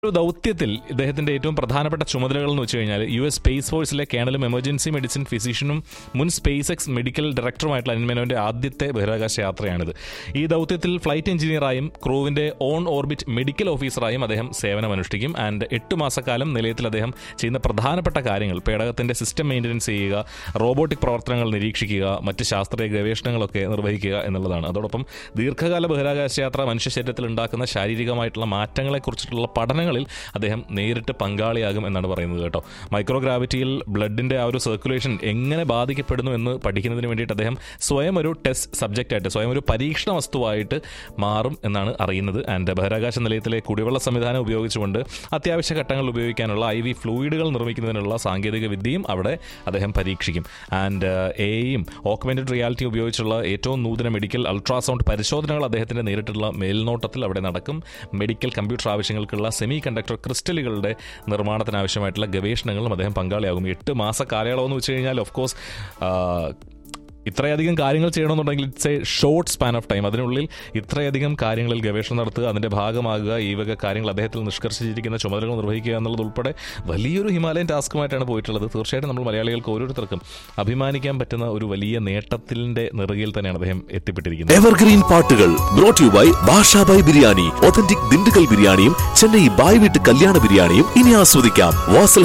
ഒരു ദൗത്യത്തിൽ ഇദ്ദേഹത്തിന്റെ ഏറ്റവും പ്രധാനപ്പെട്ട ചുമതലകൾ എന്ന് വെച്ച് കഴിഞ്ഞാൽ യു എസ് സ്പേസ് ഫോഴ്സിലെ കേണലും എമർജൻസി മെഡിസിൻ ഫിസിഷ്യനും മുൻ സ്പേസ് എക്സ് മെഡിക്കൽ ഡയറക്ടറുമായിട്ടുള്ള അനിമനോന്റെ ആദ്യത്തെ ബഹിരാകാശ യാത്രയാണിത് ഈ ദൗത്യത്തിൽ ഫ്ലൈറ്റ് എഞ്ചിനീയറായും ക്രൂവിന്റെ ഓൺ ഓർബിറ്റ് മെഡിക്കൽ ഓഫീസറായും അദ്ദേഹം സേവനമനുഷ്ഠിക്കും ആൻഡ് എട്ട് മാസക്കാലം നിലയത്തിൽ അദ്ദേഹം ചെയ്യുന്ന പ്രധാനപ്പെട്ട കാര്യങ്ങൾ പേടകത്തിന്റെ സിസ്റ്റം മെയിൻ്റനൻസ് ചെയ്യുക റോബോട്ടിക് പ്രവർത്തനങ്ങൾ നിരീക്ഷിക്കുക മറ്റ് ശാസ്ത്രീയ ഗവേഷണങ്ങളൊക്കെ നിർവഹിക്കുക എന്നുള്ളതാണ് അതോടൊപ്പം ദീർഘകാല ബഹിരാകാശ യാത്ര മനുഷ്യ ശരീരത്തിൽ ഉണ്ടാക്കുന്ന ശാരീരികമായിട്ടുള്ള മാറ്റങ്ങളെക്കുറിച്ചിട്ടുള്ള പഠനങ്ങളിൽ അദ്ദേഹം നേരിട്ട് പങ്കാളിയാകും എന്നാണ് പറയുന്നത് കേട്ടോ മൈക്രോഗ്രാവിറ്റിയിൽ ബ്ലഡിന്റെ ആ ഒരു സർക്കുലേഷൻ എങ്ങനെ ബാധിക്കപ്പെടുന്നു എന്ന് പഠിക്കുന്നതിന് വേണ്ടിയിട്ട് അദ്ദേഹം സ്വയം ഒരു ടെസ്റ്റ് സബ്ജക്റ്റ് ആയിട്ട് സ്വയം ഒരു പരീക്ഷണ വസ്തുവായിട്ട് മാറും എന്നാണ് അറിയുന്നത് ആൻഡ് ബഹിരാകാശ നിലയത്തിലെ കുടിവെള്ള സംവിധാനം ഉപയോഗിച്ചുകൊണ്ട് അത്യാവശ്യ ഘട്ടങ്ങളിൽ ഉപയോഗിക്കാനുള്ള ഐ വി ഫ്ലൂയിഡുകൾ നിർമ്മിക്കുന്നതിനുള്ള സാങ്കേതിക വിദ്യയും അവിടെ അദ്ദേഹം പരീക്ഷിക്കും ആൻഡ് എയും ഓക്മെന്റഡ് റിയാലിറ്റി ഉപയോഗിച്ചുള്ള ഏറ്റവും നൂതന മെഡിക്കൽ അൾട്രാസൗണ്ട് പരിശോധനകൾ അദ്ദേഹത്തിന്റെ നേരിട്ടുള്ള മേൽനോട്ടത്തിൽ അവിടെ നടക്കും മെഡിക്കൽ കമ്പ്യൂട്ടർ ആവശ്യങ്ങൾക്കുള്ള സെമി കണ്ടക്ടർ ക്രിസ്റ്റലുകളുടെ നിർമ്മാണത്തിനാവശ്യമായിട്ടുള്ള ഗവേഷണങ്ങളും അദ്ദേഹം പങ്കാളിയാകും എട്ട് മാസ കാലയളവ് എന്ന് വെച്ച് കഴിഞ്ഞാൽ ഓഫ് കോഴ്സ് ഇത്രയധികം കാര്യങ്ങൾ ചെയ്യണമെന്നുണ്ടെങ്കിൽ it's a short span of time അതിനുള്ളിൽ ഇത്രയധികം കാര്യങ്ങളിൽ ഗവേഷണം നടത്തുക അതിന്റെ ഭാഗമാകുക ഈ വക കാര്യങ്ങൾ അദ്ദേഹത്തിൽ നിഷ്കർഷിച്ചിരിക്കുന്ന ചുമതലകൾ നിർവഹിക്കുക എന്നുള്ളത് ഉൾപ്പെടെ വലിയൊരു ഹിമാലയൻ ടാസ്കുമായിട്ടാണ് പോയിട്ടുള്ളത് തീർച്ചയായിട്ടും നമ്മൾ മലയാളികൾക്ക് ഓരോരുത്തർക്കും അഭിമാനിക്കാൻ പറ്റുന്ന ഒരു വലിയ നേട്ടത്തിന്റെ നെറുകയിൽ തന്നെയാണ് അദ്ദേഹം എത്തിപ്പെട്ടിരിക്കുന്നത് എവർഗ്രീൻ പാട്ടുകൾ brought you by Basha Bhai biryani authentic Dindigul ബിരിയാണിയും ചെന്നൈ ബായ് വീട്ട് കല്യാണ ബിരിയാണിയും ഇനി ആസ്വദിക്കാം വാസൽ